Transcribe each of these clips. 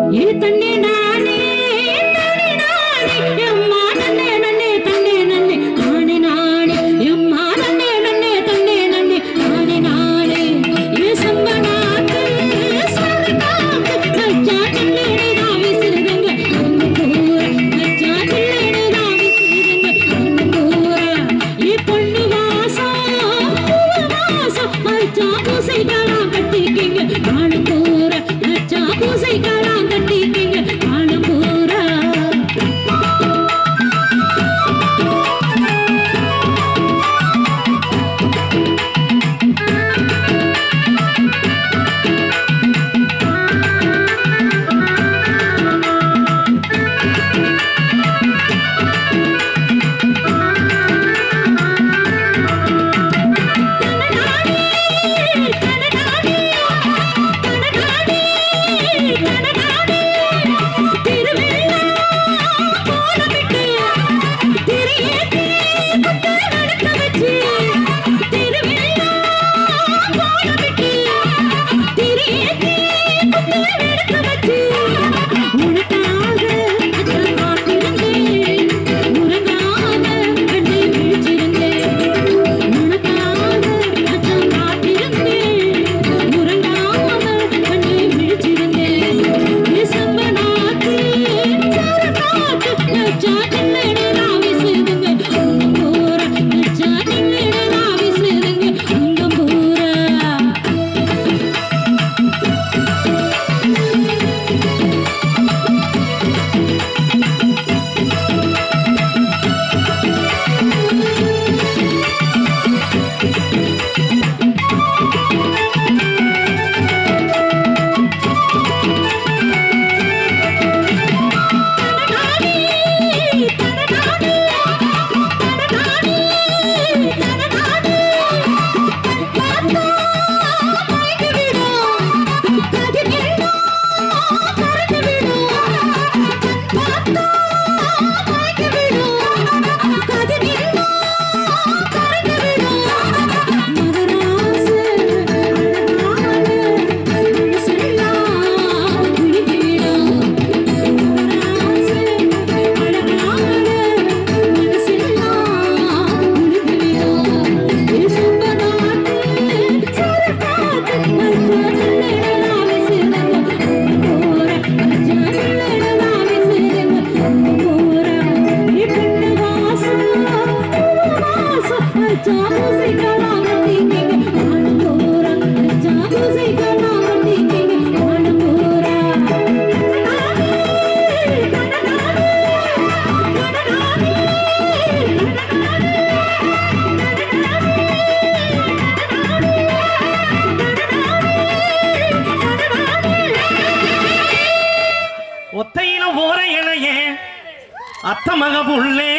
ஏ தன்னே நானே தன்னே நானே எம்மா நன்னே நன்னே தன்னே நன்னே நானே நானே எம்மா நன்னே நன்னே தன்னே நன்னே நானே நானே ஏ சம்பனாக்கு சரகாக்கு நச்சா தில்லேடு ராவி சிறுதங்க அங்க போற நச்சா தில்லேடு ராவி சிறுதங்க அங்க போற ஏ பொண்ணு வாசம் பூவு வாசம் மச்சா பூசைக்கலாம் கட்டிக்கிங்க காண போற நச்சா பூசைக்கலாம் கட்டிக்கிங்க காண போற ஒத்தையில போற இளைய அத்தமக புள்ளே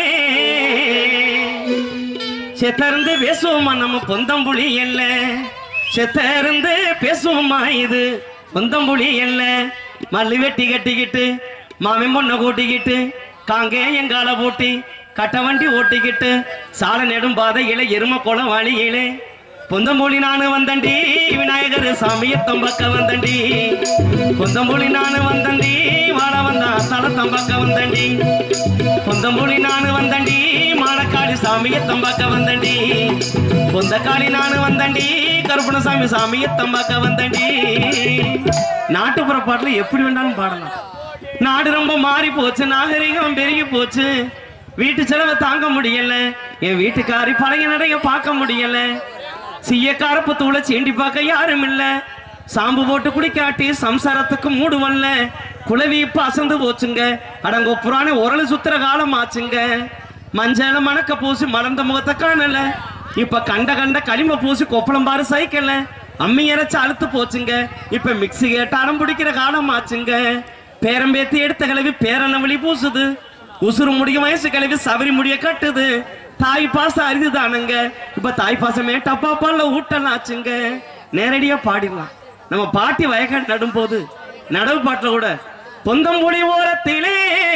செத்தருந்து பேசுவோமா நம்ம பொந்தம்புலி இல்ல செத்தருந்து பேசுவோமா இது பொந்தம்புலி இல்ல மல்லு வெட்டி கட்டிக்கிட்டு மாமன் பொண்ணை கூட்டிக்கிட்டு காங்கே எங்கால பூட்டி கட்ட வண்டி ஓட்டிக்கிட்டு சால நெடும் பாதையில எரும குளம் வழியிலே பொந்தம்புலி நானு வந்தண்டி விநாயகர் சாமியை தம்பக்க வந்தண்டி பொந்தம்புலி நானு வந்தண்டி வாழ வந்தா தல தம்பக்க வந்தண்டி பொந்தம்புலி நானு வந்தண்டி மானக்காளி சாமியை தம்பக்க வந்தண்டி பொந்தக்காளி நானு வந்தண்டி கருப்பணசாமி சாமியை தம்பக்க வந்தண்டி நாட்டுப்புற பாட்டுல எப்படி வேண்டாலும் பாடலாம் நாடு ரொம்ப மாறி போச்சு நாகரிகம் பெருகி போச்சு வீட்டு செலவை தாங்க முடியல என் வீட்டுக்காரி பழைய நடைய பார்க்க முடியல சீயக்காரப்பு தூளை சீண்டி பார்க்க யாரும் இல்ல சாம்பு போட்டு குடிக்காட்டி சம்சாரத்துக்கு மூடு வரல குளவி இப்ப அசந்து போச்சுங்க அடங்கோ புராண உரல் சுத்துற காலம் ஆச்சுங்க மஞ்சள மணக்க பூசி மலர்ந்த முகத்தை காணல இப்ப கண்ட கண்ட களிம பூசி கொப்பளம் பாரு சைக்கிள்ல அம்மி இறைச்சு அழுத்து போச்சுங்க இப்ப மிக்ஸி கேட்டு அடம் பிடிக்கிற காலம் ஆச்சுங்க பேரம்பேத்தி எடுத்த கிளவி பேரன வழி பூசுது உசுறு முடிய வயசு கிளவி சபரி முடிய கட்டுது தாய் பாசம் அரிதுதானுங்க இப்ப தாய் பாசமே டப்பா பால்ல ஊட்டலாம் ஆச்சுங்க நேரடியா பாடிடலாம் நம்ம பாட்டி வயக்காடு நடும் போது நடவு பாட்டுல கூட பொந்தம்புடி ஓரத்திலே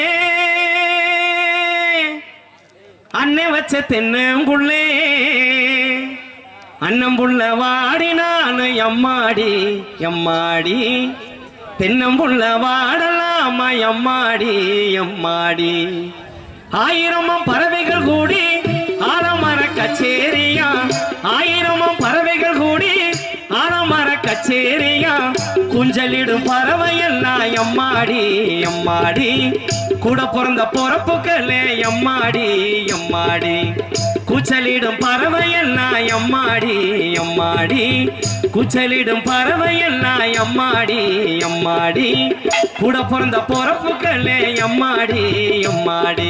அன்னை வச்ச தென்னம்புள்ளே அண்ணன் புள்ள வாடி நானு எம்மாடி எம்மாடி தென்னம்புள்ள வாடலாமா எம்மாடி எம்மாடி ஆயிரமும் பறவைகள் கூடி ஆலமர கச்சேரியா ஆயிரமும் பறவைகள் கூடி ஆலமர கச்சேரியா குஞ்சலிடும் பறவை எல்லாம் எம்மாடி எம்மாடி கூட பிறந்த பொறப்புக்களே எம்மாடி எம்மாடி கூச்சலிடும் பறவை எல்லாம் எம்மாடி எம்மாடி கூச்சலிடும் பறவை எல்லாம் எம்மாடி எம்மாடி கூட பிறந்த பொறப்புக்களே எம்மாடி எம்மாடி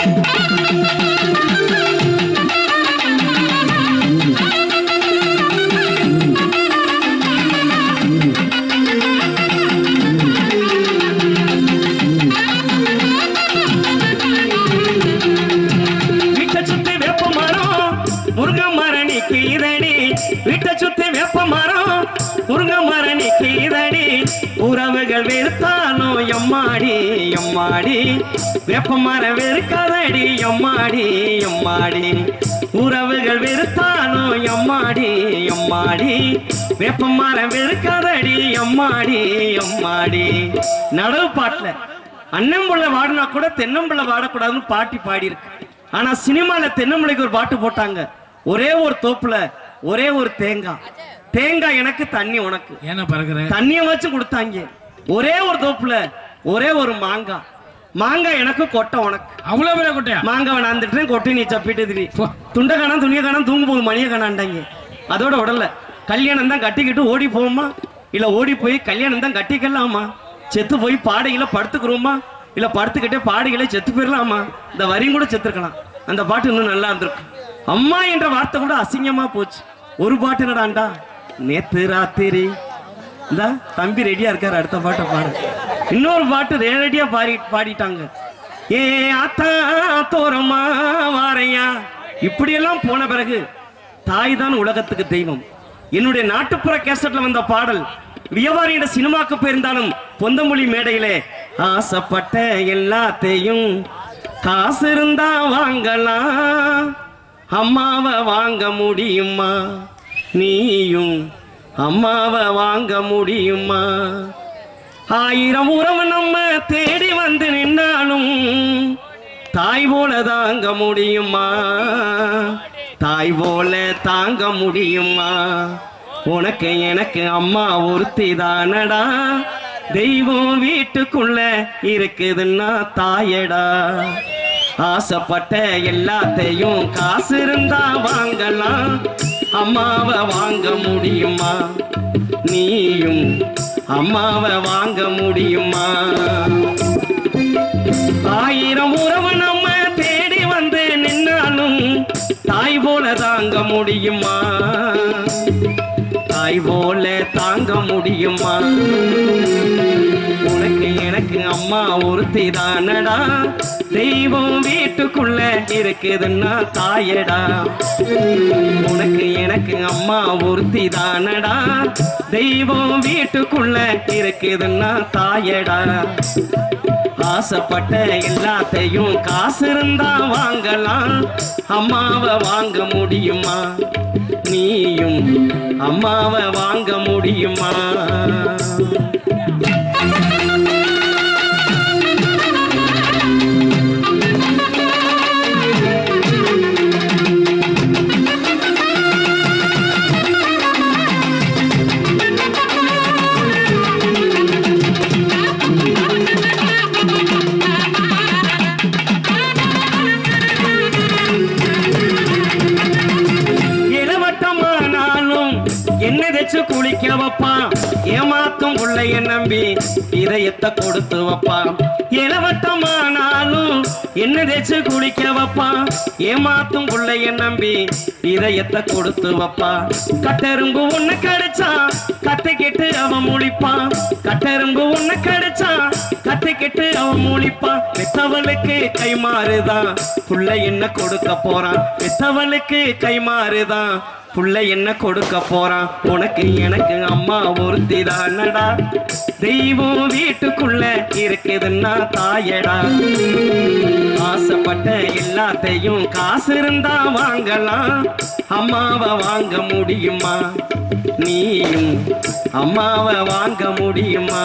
வீட்டை சுத்தி வேப்ப மரம் முருங்க மரம் நிக்கிறடி வீட்டை சுத்தி வேப்ப மரம் முருங்க மரம் நிக்கிறடி உறவுகள் வெறுத்தாலும் எம்மாடி எம்மாடி வேப்ப மரம் வெறுக்காதடி எம்மாடி எம்மாடி உறவுகள் வெறுத்தாலும் எம்மாடி எம்மாடி வேப்ப மரம் வெறுக்காதடி எம்மாடி எம்மாடி நடவு பாட்டுல அண்ணம்புள்ள வாடினா கூட தென்னம்புள்ள வாடக்கூடாதுன்னு பாட்டி பாடியிருக்கு ஆனா சினிமால தென்னம்பிள்ளைக்கு ஒரு பாட்டு போட்டாங்க ஒரே ஒரு தோப்புல ஒரே ஒரு தேங்காய் தேங்காய் எனக்கு தண்ணி உனக்கு ஏன்னா பறக்குற தண்ணிய வச்சு கொடுத்தாங்க ஒரே ஒரு தோப்புல ஒரே ஒரு மாங்காய் மாங்காய் எனக்கு கொட்டை உனக்கு அவ்வளவு பெரிய குட்டையா மாங்காய் நான் கொட்டி நீ சப்பிட்டு திரி போ. துண்டை காணாம் துணியை காணாம் தூங்கும் போது மணியை காணாண்டாங்க அதோட உடல்ல கல்யாணம் தான் கட்டிக்கிட்டு ஓடி போவோமா இல்ல ஓடி போய் கல்யாணம் தான் கட்டிக்கலாமா செத்து போய் பாடையில படுத்துக்கிறோமா இல்ல படுத்துக்கிட்டே பாடையில செத்து போயிடலாமா இந்த வரியும் கூட செத்துருக்கலாம் அந்த பாட்டு இன்னும் நல்லா இருந்திருக்கும் அம்மா என்ற வார்த்தை கூட அசிங்கமா போச்சு ஒரு பாட்டு என்னடாண்டா நேத்து ராத்திரி இந்த தம்பி ரெடியா இருக்காரு அடுத்த பாட்டை பாடு இன்னொரு பாட்டு ரெடியா பாடி பாடிட்டாங்க ஏ ஆத்தா தோரமா வாரையா இப்படியெல்லாம் போன பிறகு தாய் தான் உலகத்துக்கு தெய்வம் என்னுடைய நாட்டுப்புற கேசட்ல வந்த பாடல் வியாபாரியிட சினிமாக்கு போயிருந்தாலும் பொந்தமொழி மேடையிலே ஆசைப்பட்ட எல்லாத்தையும் காசு இருந்தா வாங்கலாம் அம்மாவை வாங்க முடியுமா நீயும் அம்மாவை வாங்க முடியுமா ஆயிரம் உறவு நம்ம தேடி வந்து நின்னாலும் தாய் போல தாங்க முடியுமா தாய் போல தாங்க முடியுமா உனக்கு எனக்கு அம்மா ஒருத்தி தானடா தெய்வம் வீட்டுக்குள்ள இருக்குதுன்னா தாயடா ஆசைப்பட்ட எல்லாத்தையும் காசு இருந்தா வாங்கலாம் அம்மாவை வாங்க முடியுமா நீயும் அம்மாவை வாங்க முடியுமா ஆயிரம் உறவு நம்ம தேடி வந்து நின்னாலும் தாய் போல தாங்க முடியுமா தாய் போல தாங்க முடியுமா உனக்கு எனக்கு அம்மா ஒருத்தி தானடா தெய்வம் வீட்டுக்குள்ள இருக்குதுன்னா தாயடா உனக்கு எனக்கு அம்மா ஒருத்தி தானடா தெய்வம் வீட்டுக்குள்ள இருக்குதுன்னா தாயடா ஆசைப்பட்ட எல்லாத்தையும் காசு இருந்தா வாங்கலாம் அம்மாவை வாங்க முடியுமா நீயும் அம்மாவை வாங்க முடியுமா இளவட்டமானாலும் என்ன வச்சு குளிக்க வைப்பான் ஏமாத்தும் புள்ளைய நம்பி இதயத்தை கொடுத்து வைப்பான் இளவட்டமானாலும் என்ன தேச்சு குளிக்க வைப்பான் ஏமாத்தும் புள்ளைய நம்பி இதயத்தை கொடுத்து வைப்பான் கட்டெரும்பு ஒண்ணு கிடைச்சா கத்திக்கிட்டு அவன் முழிப்பான் கட்டெரும்பு ஒண்ணு கிடைச்சா கத்திக்கிட்டு அவன் முழிப்பான் பெத்தவளுக்கு கை மாறுதான் புள்ள என்ன கொடுக்க போறான் பெத்தவளுக்கு கை மாறுதான் புள்ள என்ன கொடுக்க போறான் உனக்கு எனக்கு அம்மா ஒருத்தி தானடா தெய்வம் வீட்டுக்குள்ள இருக்குதுன்னா தாயடா ஆசைப்பட்ட எல்லாத்தையும் காசு இருந்தா வாங்கலாம் அம்மாவை வாங்க முடியுமா நீயும் அம்மாவை வாங்க முடியுமா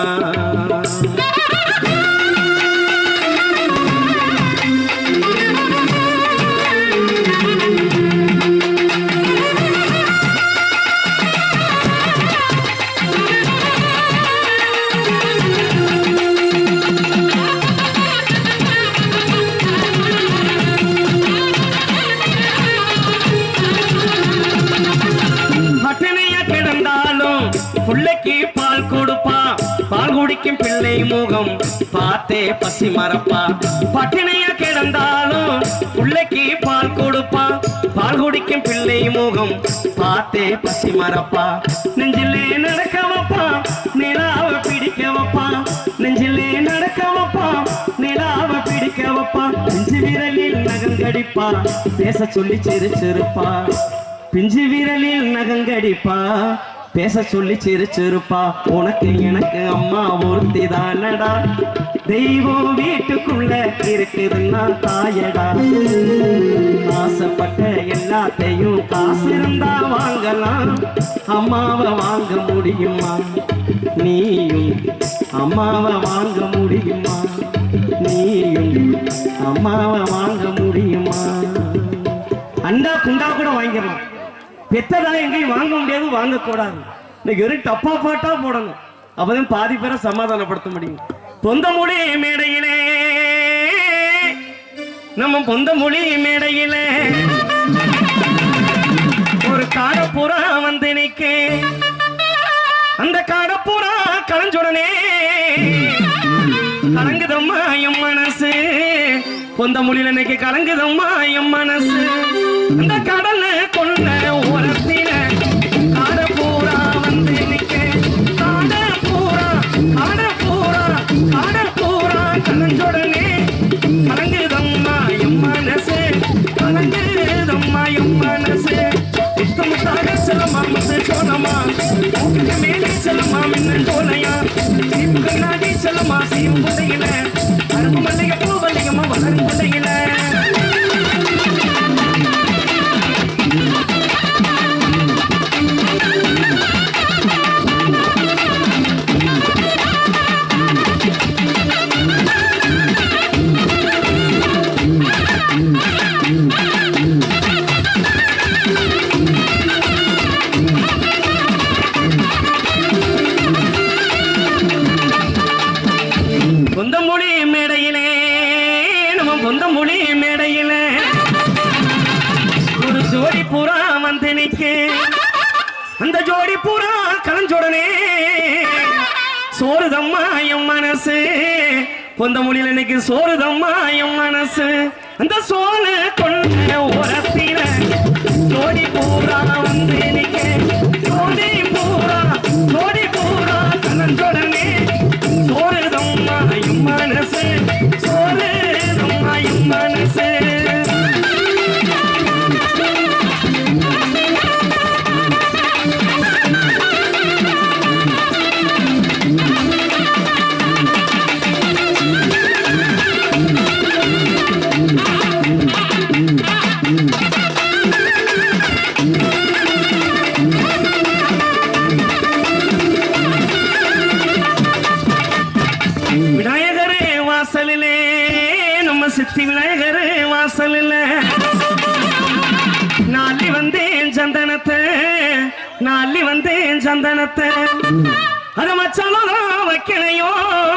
பட்டினியா கிடந்தாலும் புள்ளைக்கு பால் கொடுப்பா பால் குடிக்கும் பிள்ளை முகம் பார்த்தே பசி மறப்பா பட்டினியா கிடந்தாலும் புள்ளைக்கு பால் கொடுப்பா பால் குடிக்கும் பிள்ளை முகம் பார்த்தே பசி மறப்பா நெஞ்சிலே நடக்க வைப்பா நிலாவ பிடிக்க வைப்பா நெஞ்சிலே நடக்க வைப்பா நிலாவ பிடிக்க வைப்பா நெஞ்சு விரலில் நகங்கடிப்பா பேச சொல்லி சிரிச்சிருப்பா பிஞ்சு விரலில் நகங்கடிப்பா பேச சொல்லி சிரிச்சிருப்பா உனக்கு எனக்கு அம்மா ஒருத்தி தானடா தெய்வம் வீட்டுக்குள்ள இருக்குதுன்னா தாயடா ஆசைப்பட்ட எல்லாத்தையும் காசு இருந்தா வாங்கலாம் அம்மாவை வாங்க முடியுமா நீயும் அம்மாவை வாங்க முடியுமா நீயும் அம்மாவை வாங்க முடியுமா அண்டா குண்டா கூட வாங்கிடலாம் பெத்ததா எங்கேயும் வாங்க முடியாது வாங்கக்கூடாது இன்னைக்கு வெறும் டப்பா பாட்டா போடணும் அப்பதான் பாதி பேரை சமாதானப்படுத்த முடியும் பொந்த மொழி மேடையிலே நம்ம பொந்த மொழி மேடையிலே ஒரு காடப்புறா வந்து நிக்கு அந்த காடப்புறா கலைஞ்சுடனே கலங்குதம்மா என் மனசு பொந்த மொழியில இன்னைக்கு கலங்குதம்மா என் மனசு அந்த கடல்ல கொண்ட ஓரத்தில காட பூரா வந்து நிக்க காட பூரா காட பூரா காட பூரா கலஞ்சொடனே கலங்குதம்மா என் மனசு கலங்குதம்மா என் மனசு முத்தமுத்தாக செல்லம்மா முத்து சோனமா மூக்குக்கு மேலே செல்லம்மா மின்னல் சோலையா சீப்பு கண்ணாடி செல்லம்மா சீம் கொண்டையில கரும்பு மல்லிகை பூ மல்லிகமா வளரும் கொண்டையில சொந்தமொழி மேடையிலே நம்ம சொந்தமொழி மேடையிலே ஒரு ஜோடி புறா வந்து நிக்கு அந்த ஜோடி புறா கலஞ்சோடனே சோறுதம்மா என் மனசு பொந்த மொழியில இன்னைக்கு சோறுதம்மா என் மனசு அந்த சோறு கொண்ட உரத்தில ஜோடி பூரா வந்து நிக்க ஜோடி பூரா ஜோடி பூரா கலஞ்சோடனே சோறுதம்மா என் மனசு சோறுதம்மா என் மனசு விநாயகரே வாசலிலே நம்ம சித்தி விநாயகரே வாசலிலே நாளி வந்தேன் சந்தனத்தை நாளி வந்தேன் சந்தனத்தை அத மச்சாலும் நான் வைக்கலையோ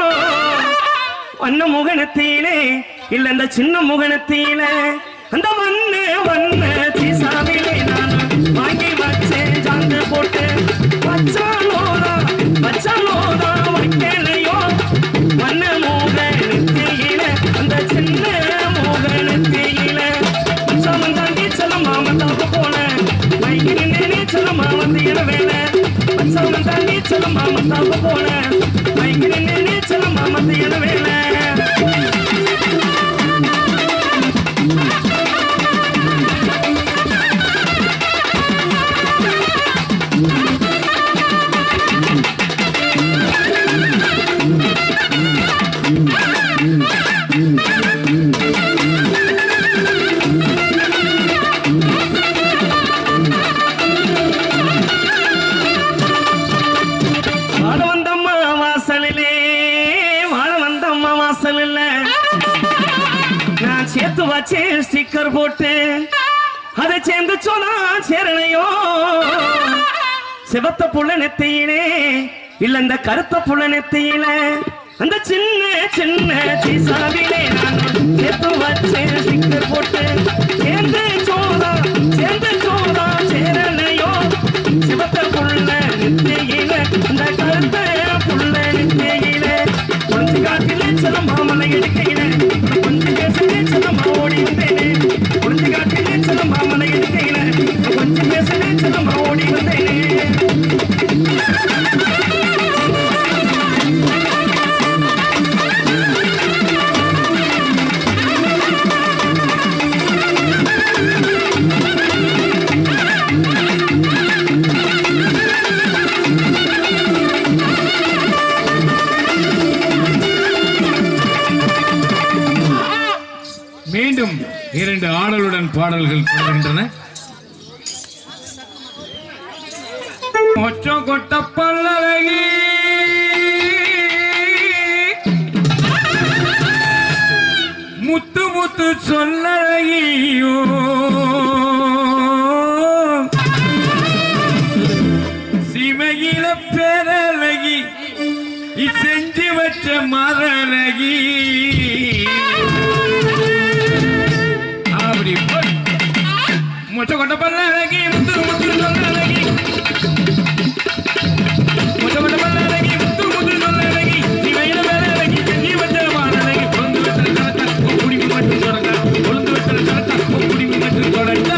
வண்ண முகனத்திலே இல்ல இந்த சின்ன முகனத்திலே அந்த மண்ணு வண்ண தீசாவிலே நான் வாங்கி வச்சேன் சாந்து போட்டு வச்சாலோதா வச்சாலோதா வைக்கலையோ வண்ண முகனத்திலே அந்த சின்ன முகனத்திலே மச்சாமன் தாண்டி செல்லம்மா மத்தாப்பு போன மைக்கு நின்னே செல்லம்மா வந்து இட வேலை மச்சாமன் தாண்டி செல்லம்மா மத்தாப்பு போன மைக்கு நின்னே செல்லம்மா வந்து இட வேலை சேர்த்து வச்சு ஸ்டிக்கர் போட்டு அதை சேர்ந்து சொன்னா சேரணையோ சிவத்த புள்ள நெத்தியிலே இல்ல இந்த கருத்த புள்ள நெத்தியில அந்த சின்ன சின்ன சீசாவிலே நான் சேர்த்து வச்சு ஸ்டிக்கர் போட்டு சேர்ந்து சோதா சேர்ந்து சோதா சேரணையோ சிவத்த புள்ள நெத்தியில இந்த கருத்த புள்ள நெத்தியில கொஞ்ச காட்டில சில மாமலை எடுக்கையில கொஞ்சம் பேசுறே சில ஓடி வந்தேனே கொஞ்ச காட்டில சில மாமலை எடுக்கையில கொஞ்சம் பேசுறே சில ஓடி வந்தேனே மீண்டும் இரண்டு ஆடலுடன் பாடல்கள் தொடர்கின்றன மொச்சம் கொட்ட பல்லழகி முத்து முத்து சொல்லழகியோ சிமையில பேரழகி செஞ்சு வச்ச மரழகி அப்படி போய் முச்ச கொட்ட பல்ல அழகி முத்து முத்து சொல்ல அழகி முச்ச கொட்ட பல்ல அழகி முத்து முத்து சொல்ல அழகி சிவையில மேல அழகி செஞ்சி வச்ச மாற அழகி கொழுந்து வெத்தல கலத்தா குடிமி மட்டும் தொடங்க கொழுந்து வெத்தல கலத்தா குடிமி மட்டும் தொடங்க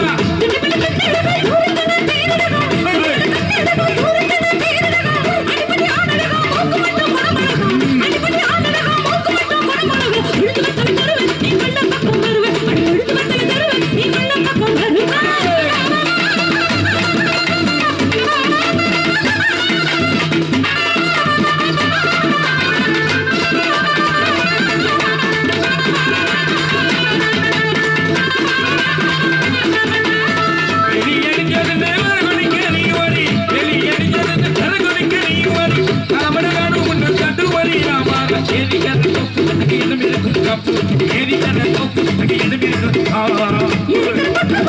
வெளி அடிச்சது நேவர குடிக்க நீ வரி வெளி அடிச்சது தர குடிக்க நீ வரி காமட காடு ஒன்று கண்டு வரி நாமார ஏறி கதை தொப்பு தனக்கு இடம் இருக்கும் கப்பு ஏறி கதை தொப்பு தனக்கு இடம் இருக்கும் ஆ.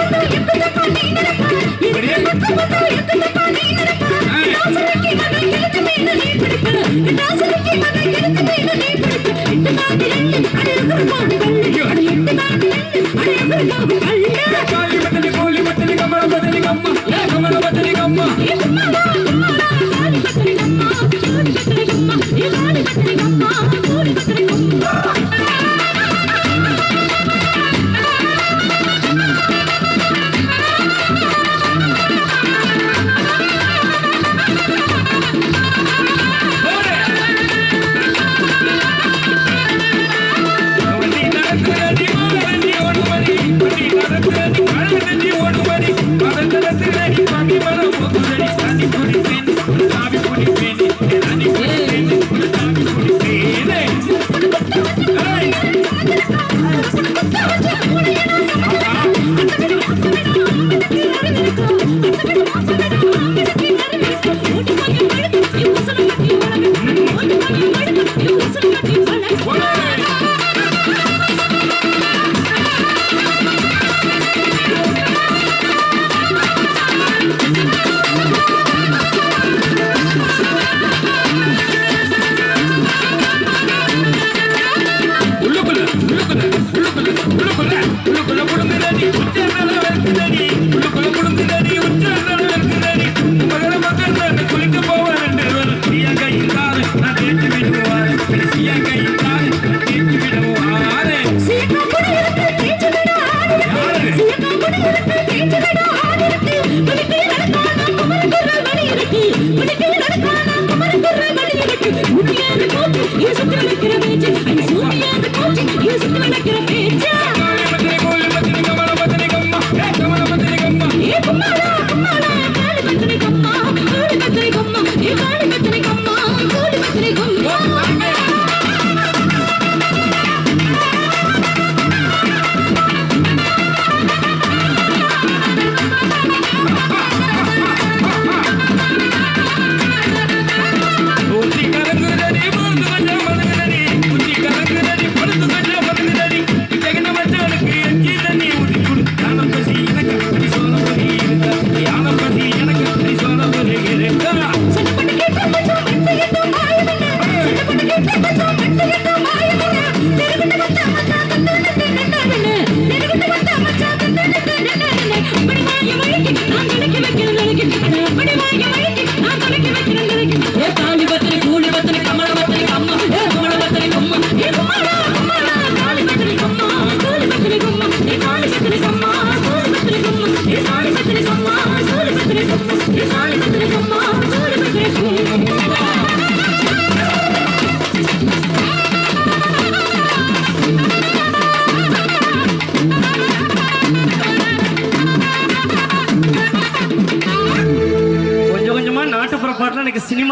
காலி பத்தலி கோலி பத்தலி கமல பத்தலி கம்மா ஏ கமல பத்தலி கம்மா போடு வண்டி நடக்குது மாலை தண்ணி ஓடு மணி வண்டி நடக்குது மழை தண்ணி ஓடு மணி மழை நடக்குது பாம்பி மரம் போக்குதடி தண்ணி குடிப்பேன் சாமி குடிப்பேன் தண்ணி குடிப்பேன் சாமி குடிப்பேன் ஏய் உள்ளுக்குள்ள உள்ளுக்குள்ள உள்ளுக்குள்ள உள்ளுக்குள்ள உள்ளுக்குள்ள புடுங்குதடி உச்ச மேல வெறுக்குதடி உள்ளுக்குள்ள புடுங்குதடி உச்ச மேல வெறுக்குதடி மகள மக்கள் நான் குளிக்க போவேன் ரெண்டு பேரும் சியா கையில் தாரு நான் தேய்ச்சி விடுவாரு சியா கையில் தாரு நான் தேய்ச்சி விடுவாரு யாரு காலி பத்திரி கோலி பத்திரி கமல பத்திரி கம்மா ஏ கமல பத்திரி கம்மா கம்மா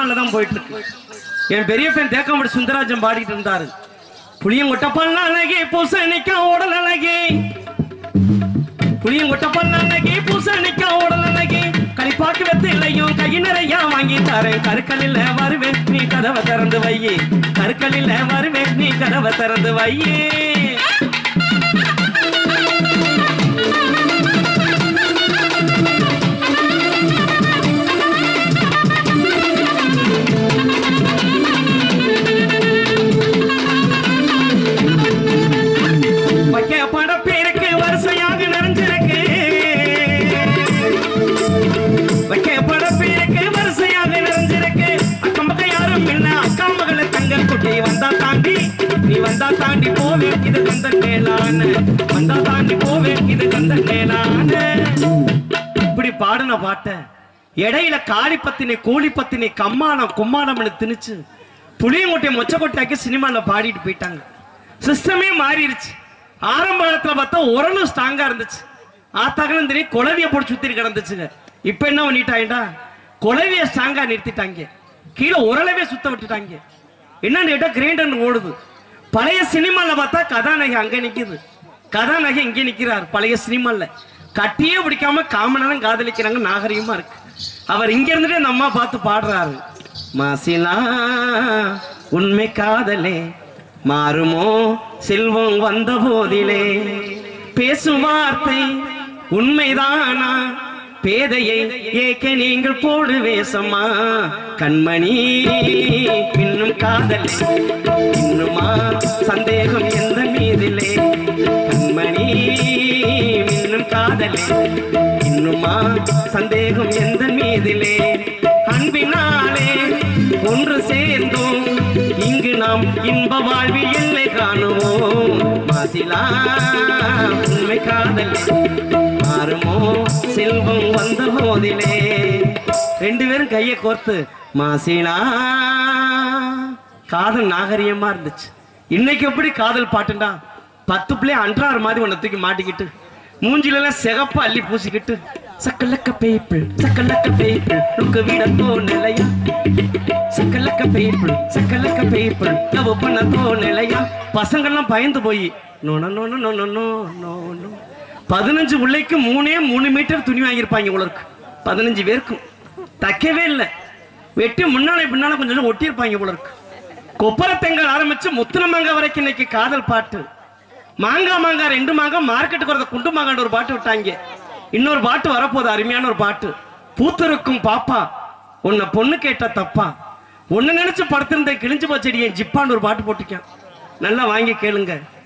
லெவல்ல தான் போயிட்டு இருக்கு என் பெரிய பையன் தேக்கம்படி சுந்தராஜன் பாடிட்டு இருந்தாரு புளியங்கொட்ட பல்ல அழகே பூசணிக்கா உடல் அழகே புளியங்கொட்ட பல்ல அழகே பூசணிக்கா உடல் அழகே களிப்பாக்கு வெத்திலையும் கை நிறைய வாங்கி தரேன் கருக்கலில் வருவேன் நீ கதவை திறந்து வையே கருக்கலில் வருவேன் நீ கதவை திறந்து வையே வைக்கப்பட பேருக்கு வரிசையாக நிறைஞ்சிருக்கு வைக்கப்பட பேருக்கு வரிசையாக நிறைஞ்சிருக்கு அக்கம் பக்கம் யாரும் இல்ல அக்கா மகள தங்க குட்டி வந்தா தாண்டி நீ வந்தா தாண்டி போவேன் இது கந்த மேலான வந்தா தாண்டி போவேன் இது கந்த மேலான இப்படி பாடின பாட்ட இடையில காளி பத்தினி கூலி பத்தினி கம்மானம் கும்மானம்னு திணிச்சு புளியங்கொட்டை மொச்சக்கொட்டையாக்கி சினிமால பாடிட்டு போயிட்டாங்க சிஸ்டமே மாறிடுச்சு ஆரம்ப காலத்துல பார்த்தா உரலும் ஸ்ட்ராங்கா இருந்துச்சு ஆத்தாக்களும் தெரியும் குளவிய போட்டு சுத்தி கிடந்துச்சுங்க இப்ப என்ன பண்ணிட்டாங்கடா குளவிய ஸ்ட்ராங்கா நிறுத்திட்டாங்க கீழே உரலவே சுத்த விட்டுட்டாங்க என்னன்னு கேட்டா கிரைண்டர் ஓடுது பழைய சினிமால பார்த்தா கதாநாயகி அங்க நிக்குது கதாநாயகி இங்க நிக்கிறார் பழைய சினிமால கட்டியே பிடிக்காம காமனாலும் காதலிக்கிறாங்க நாகரிகமா இருக்கு அவர் இங்க இருந்துட்டு அந்த அம்மா பார்த்து பாடுறாரு மாசிலா உண்மை காதலே மாறுமோ செல்வம் வந்த போதிலே பேசும் வார்த்தை உண்மைதானா பேதையை ஏக்க நீங்கள் போடு வேசம்மா கண்மணி இன்னும் காதல் இன்னுமா சந்தேகம் எந்த மீதிலே கண்மணி இன்னும் காதலே இன்னுமா சந்தேகம் எந்த மீதிலே அன்பினாலே ஒன்று சேர்ந்தோம் இங்கு நாம் இன்ப வாழ்வில் எல்லை காணுவோம் மாசிலா உண்மை காதல் மாறுமோ செல்வம் வந்த போதிலே ரெண்டு பேரும் கையை கோர்த்து மாசிலா காதல் நாகரிகமா இருந்துச்சு இன்னைக்கு எப்படி காதல் பாட்டுண்டா பத்து பிள்ளை அன்றாறு மாதிரி உன்னை தூக்கி மாட்டிக்கிட்டு மூஞ்சில எல்லாம் சிகப்பா அள்ளி பூசிக்கிட்டு சக்கலக்க பேப்பிள் சக்கலக்க பேப்பிள் லுக்கு விட தோணலையா சக்கலக்க பேப்பிள் சக்கலக்க பேப்பிள் லவ் பண்ண தோணலையா பசங்கெல்லாம் பயந்து போய் நோன நோன நோன நோ நோ நோ பதினஞ்சு பிள்ளைக்கு மூணே மூணு மீட்டர் துணி வாங்கியிருப்பாங்க உங்களுக்கு பதினஞ்சு பேருக்கும் தைக்கவே இல்லை வெட்டி முன்னால பின்னால கொஞ்சம் ஒட்டியிருப்பாங்க போல இருக்கு கொப்பரத்தெங்கல் ஆரம்பிச்சு முத்துனமங்க வரைக்கும் இன்னைக்கு காதல் பாட்டு மாங்காய் மாங்காய் ரெண்டு மாங்காய் மார்க்கெட்டுக்கு வரத குண்டு மாங்காய் ஒரு பாட்டு விட்டாங்க இன்னொரு பாட்டு வரப்போகுது அருமையான ஒரு பாட்டு பூத்திருக்கும் பாப்பா உன்னை பொண்ணு கேட்ட தப்பா உன்னை நினைச்சு படுத்திருந்த கிழிஞ்சு போச்சடி என் ஜிப்பான்னு ஒரு பாட்டு போட்டிருக்கேன் நல்லா வாங்கி கேளுங்க